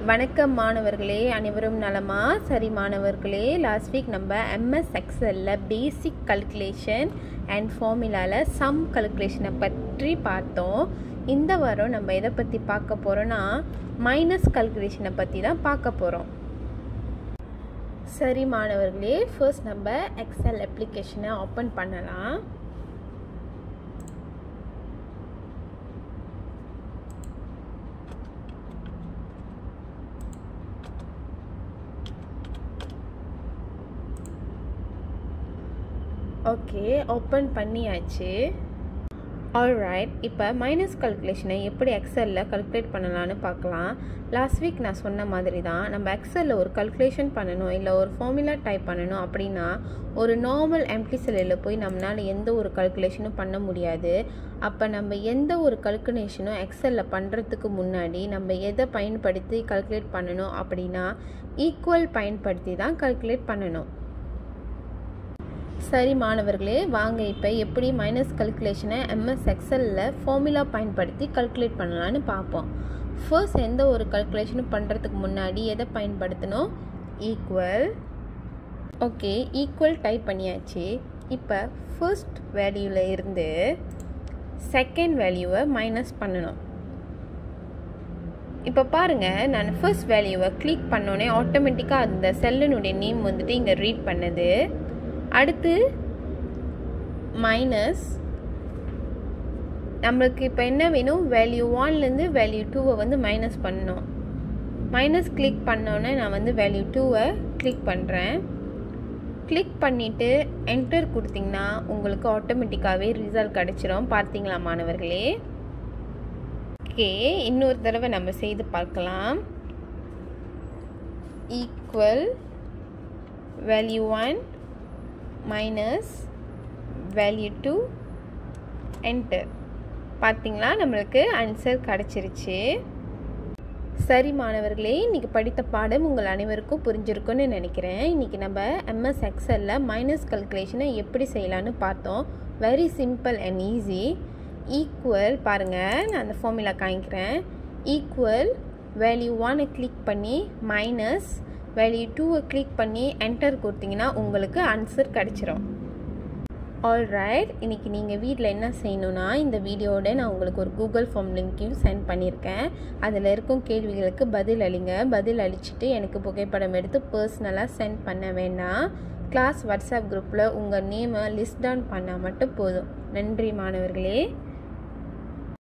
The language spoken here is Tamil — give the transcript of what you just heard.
வணக்கம் மாணவர்களே அனைவரும் நலமா சரி மாணவர்களே லாஸ்ட் வீக் நம்ம எம்எஸ் எக்ஸலில் பேசிக் கல்குலேஷன் அண்ட் ஃபார்முலாவில் சம் கல்குலேஷனை பற்றி பார்த்தோம் இந்த வாரம் நம்ம எதை பற்றி பார்க்க போகிறோன்னா மைனஸ் கல்குலேஷனை பற்றி தான் பார்க்க போகிறோம் சரி மாணவர்களே ஃபர்ஸ்ட் நம்ம எக்ஸல் அப்ளிகேஷனை ஓப்பன் பண்ணலாம் ஓகே ஓப்பன் பண்ணியாச்சு ஆல்ரைட் இப்போ மைனஸ் கல்குலேஷனை எப்படி எக்ஸலில் கல்குலேட் பண்ணலான்னு பார்க்கலாம் லாஸ்ட் வீக் நான் சொன்ன மாதிரி தான் நம்ம எக்ஸலில் ஒரு கல்குலேஷன் பண்ணணும் இல்லை ஒரு ஃபார்முலா டைப் பண்ணணும் அப்படின்னா ஒரு நார்மல் எம்டி செல்லில் போய் நம்மளால் எந்த ஒரு கல்குலேஷனும் பண்ண முடியாது அப்போ நம்ம எந்த ஒரு கல்குலேஷனும் எக்ஸலில் பண்ணுறதுக்கு முன்னாடி நம்ம எதை பயன்படுத்தி கல்குலேட் பண்ணணும் அப்படின்னா ஈக்குவல் பயன்படுத்தி தான் கல்குலேட் பண்ணணும் சரி மாணவர்களே வாங்க இப்போ எப்படி மைனஸ் கல்குலேஷனை எம்எஸ் எக்ஸலில் ஃபார்முலா பயன்படுத்தி கல்குலேட் பண்ணலான்னு பார்ப்போம் ஃபர்ஸ்ட் எந்த ஒரு கல்குலேஷனும் பண்ணுறதுக்கு முன்னாடி எதை பயன்படுத்தணும் ஈக்குவல் ஓகே ஈக்குவல் டைப் பண்ணியாச்சு இப்போ ஃபர்ஸ்ட் வேல்யூவில் இருந்து செகண்ட் வேல்யூவை மைனஸ் பண்ணணும் இப்போ பாருங்கள் நான் ஃபர்ஸ்ட் வேல்யூவை கிளிக் பண்ணோன்னே ஆட்டோமேட்டிக்காக அந்த செல்லினுடைய நேம் வந்துட்டு இங்கே ரீட் பண்ணுது அடுத்து மைனஸ் நம்மளுக்கு இப்போ என்ன வேணும் வேல்யூ ஒன்லேருந்து வேல்யூ டூவை வந்து மைனஸ் பண்ணணும் மைனஸ் கிளிக் பண்ணோன்னே நான் வந்து வேல்யூ டூவை கிளிக் பண்ணுறேன் கிளிக் பண்ணிவிட்டு என்டர் கொடுத்திங்கன்னா உங்களுக்கு ஆட்டோமேட்டிக்காகவே ரிசல்ட் கிடச்சிரும் பார்த்தீங்களா மாணவர்களே ஓகே இன்னொரு தடவை நம்ம செய்து பார்க்கலாம் equal value one minus value two enter பார்த்தீங்களா நம்மளுக்கு ஆன்சர் கிடச்சிருச்சு சரி மாணவர்களே இன்றைக்கி படித்த பாடம் உங்கள் அனைவருக்கும் புரிஞ்சிருக்குன்னு நினைக்கிறேன் இன்றைக்கி நம்ம எம்எஸ் எக்ஸலில் மைனஸ் கல்குலேஷனை எப்படி செய்யலான்னு பார்த்தோம் very simple and easy equal பாருங்கள் நான் அந்த ஃபார்முலா காமிக்கிறேன் ஈக்குவல் வேல்யூ ஒனை கிளிக் பண்ணி மைனஸ் வேல்யூ டூவை கிளிக் பண்ணி என்டர் கொடுத்தீங்கன்னா உங்களுக்கு ஆன்சர் கிடச்சிரும் ஆல்ரைட் இன்றைக்கி நீங்கள் வீட்டில் என்ன செய்யணுன்னா இந்த வீடியோட நான் உங்களுக்கு ஒரு கூகுள் ஃபார்ம் லிங்க்கையும் சென்ட் பண்ணியிருக்கேன் அதில் இருக்கும் கேள்விகளுக்கு பதில் அளிங்க பதில் அளிச்சுட்டு எனக்கு புகைப்படம் எடுத்து பர்சனலாக சென்ட் பண்ண வேண்டாம் கிளாஸ் வாட்ஸ்அப் குரூப்பில் உங்கள் நேமை லிஸ்ட் டவுன் பண்ணால் மட்டும் போதும் நன்றி மாணவர்களே